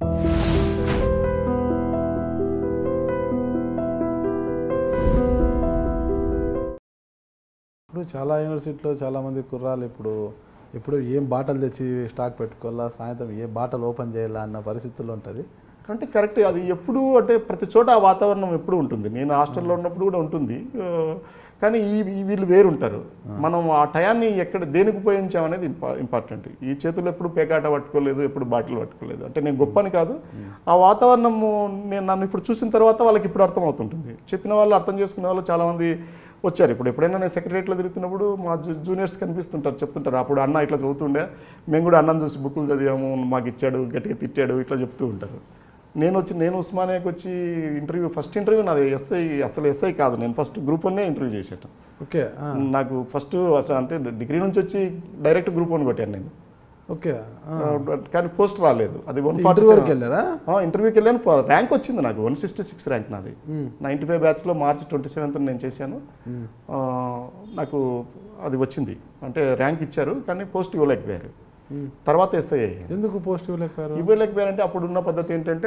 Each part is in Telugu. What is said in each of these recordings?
ఇప్పుడు చాలా యూనివర్సిటీలో చాలామంది కుర్రాలు ఇప్పుడు ఇప్పుడు ఏం బాటలు తెచ్చి స్టాక్ పెట్టుకోవాలా సాయంత్రం ఏ బాటలు ఓపెన్ చేయాలా అన్న పరిస్థితుల్లో ఉంటుంది అంటే కరెక్ట్ అది ఎప్పుడు అంటే ప్రతి చోట ఆ వాతావరణం ఎప్పుడు ఉంటుంది నేను హాస్టల్లో ఉన్నప్పుడు కూడా ఉంటుంది ఆ, కానీ ఈ ఈ వీళ్ళు వేరుంటారు మనం ఆ టయాన్ని ఎక్కడ దేనికి ఉపయోగించామనేది ఇంపా ఇంపార్టెంట్ ఈ చేతులు ఎప్పుడు పేకాట పట్టుకోలేదు ఎప్పుడు బాటిల్ పట్టుకోలేదు అంటే నేను గొప్పని కాదు ఆ వాతావరణము నేను నన్ను ఇప్పుడు చూసిన తర్వాత వాళ్ళకి ఇప్పుడు అర్థమవుతుంటుంది చెప్పిన వాళ్ళు అర్థం చేసుకునే వాళ్ళు చాలామంది వచ్చారు ఇప్పుడు ఎప్పుడైనా నేను సెక్రటరీలో తిరుగుతున్నప్పుడు మా జూ జూనియర్స్ కనిపిస్తుంటారు చెప్తుంటారు అప్పుడు అన్న ఇట్లా చదువుతుండే మేము కూడా అన్నం చూసి బుక్కులు చదివాము మాకు ఇచ్చాడు గట్టిగా తిట్టాడు ఇట్లా చెప్తూ ఉంటారు నేను వచ్చి నేను ఉస్మానియాకి వచ్చి ఇంటర్వ్యూ ఫస్ట్ ఇంటర్వ్యూ నాది ఎస్ఐ అసలు ఎస్ఐ కాదు నేను ఫస్ట్ గ్రూప్ వన్నే ఇంటర్వ్యూ చేశాను ఓకే ఆ, నాకు ఫస్ట్ అసలు అంటే డిగ్రీ నుంచి వచ్చి డైరెక్ట్ గ్రూప్ వన్ కొట్టాను నేను ఓకే ఆ. కానీ పోస్ట్ రాలేదు అది వన్ ఇంటర్వ్యూ వరకు వెళ్ళారా ఇంటర్వ్యూకి వెళ్ళాను ర్యాంక్ వచ్చింది నాకు వన్ సిక్స్టీ సిక్స్ ర్యాంక్ నాది నైంటీ ఫైవ్ బ్యాచ్లో మార్చి ట్వంటీ సెవెంత్ నేను చేశాను ఆ, నాకు అది వచ్చింది అంటే ర్యాంక్ ఇచ్చారు కానీ పోస్ట్ ఇవ్వలేకపోయారు తర్వాత ఎస్ఐ అయ్యాను ఎందుకు పోస్ట్ ఇవ్వలేకపోయారు ఇవ్వలేకపోయారంటే అప్పుడున్న పద్ధతి ఏంటంటే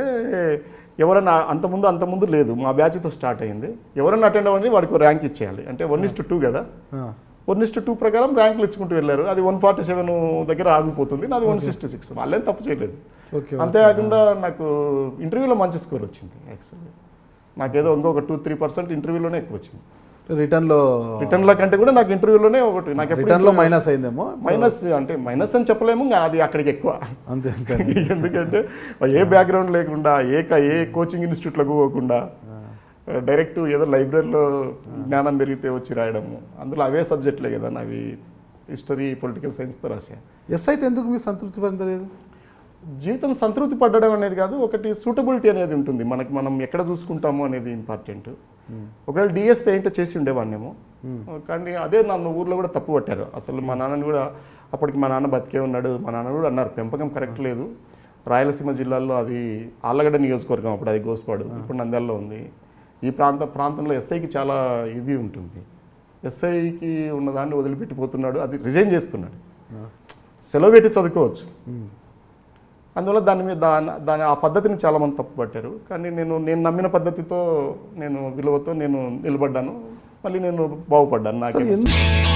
ఎవరైనా అంతకుముందు అంతకుముందు లేదు మా బ్యాచ్తో స్టార్ట్ అయింది ఎవరైనా అటెండ్ అవ్వని వాడికి ర్యాంక్ ఇచ్చేయాలి అంటే వన్ ఇస్ టూ కదా ఆ, వన్ ఇస్ టూ ప్రకారం ర్యాంకులు ఇచ్చుకుంటూ వెళ్ళారు అది వన్ ఫార్టీ సెవెన్ దగ్గర ఆగిపోతుంది నాది వన్ సిక్స్టీ సిక్స్ వాళ్ళేం తప్పు చేయలేదు ఓకే అంతేకాకుండా నాకు ఇంటర్వ్యూలో మంచి స్కోర్ వచ్చింది యాక్చువల్లీ నాకేదో ఇంకొక టూ త్రీ పర్సెంట్ ఇంటర్వ్యూలోనే ఎక్కువ వచ్చింది రిటర్న్లో రిటర్న్ల కంటే కూడా నాకు ఇంటర్వ్యూలోనే ఒకటి నాకు ఎప్పుడు రిటర్న్లో మైనస్ అయిందేమో మైనస్ అంటే మైనస్ అని చెప్పలేము ఇంకా అది అక్కడికి ఎక్కువ అంతే అంతే ఎందుకంటే ఏ బ్యాక్గ్రౌండ్ లేకుండా ఏ క- ఏ కోచింగ్ ఇన్స్టిట్యూట్లకు పోకుండా డైరెక్ట్ ఏదో లైబ్రరీలో జ్ఞానం పెరిగితే వచ్చి రాయడము అందులో అవే సబ్జెక్టులే కదా నావి హిస్టరీ పొలిటికల్ సైన్స్తో రాశా ఎస్ అయితే ఎందుకు మీరు సంతృప్తి పొందలేదు జీవితం సంతృప్తి పడడం అనేది కాదు ఒకటి సూటబిలిటీ అనేది ఉంటుంది మనకి మనం ఎక్కడ చూసుకుంటాము అనేది ఇంపార్టెంట్ ఒకవేళ డిఎస్పీ ఏంటో చేసి ఉండేవాడినేమో కానీ అదే నన్ను ఊర్లో కూడా తప్పు పట్టారు అసలు మా నాన్నని కూడా అప్పటికి మా నాన్న బతికే ఉన్నాడు మా నాన్న కూడా అన్నారు పెంపకం కరెక్ట్ లేదు రాయలసీమ జిల్లాలో అది ఆళ్ళగడ్డ నియోజకవర్గం అప్పుడు అది గోస్పాడు ఇప్పుడు నంద్యాలలో ఉంది ఈ ప్రాంత ప్రాంతంలో ఎస్ఐకి చాలా ఇది ఉంటుంది ఎస్ఐకి ఉన్నదాన్ని వదిలిపెట్టిపోతున్నాడు అది రిజైన్ చేస్తున్నాడు సెలవు పెట్టి చదువుకోవచ్చు అందువల్ల దాని మీద దాని దాని ఆ పద్ధతిని చాలామంది తప్పుపట్టారు కానీ నేను నేను నమ్మిన పద్ధతితో నేను విలువతో నేను నిలబడ్డాను మళ్ళీ నేను బాగుపడ్డాను అసలు నాకే ఎందుకు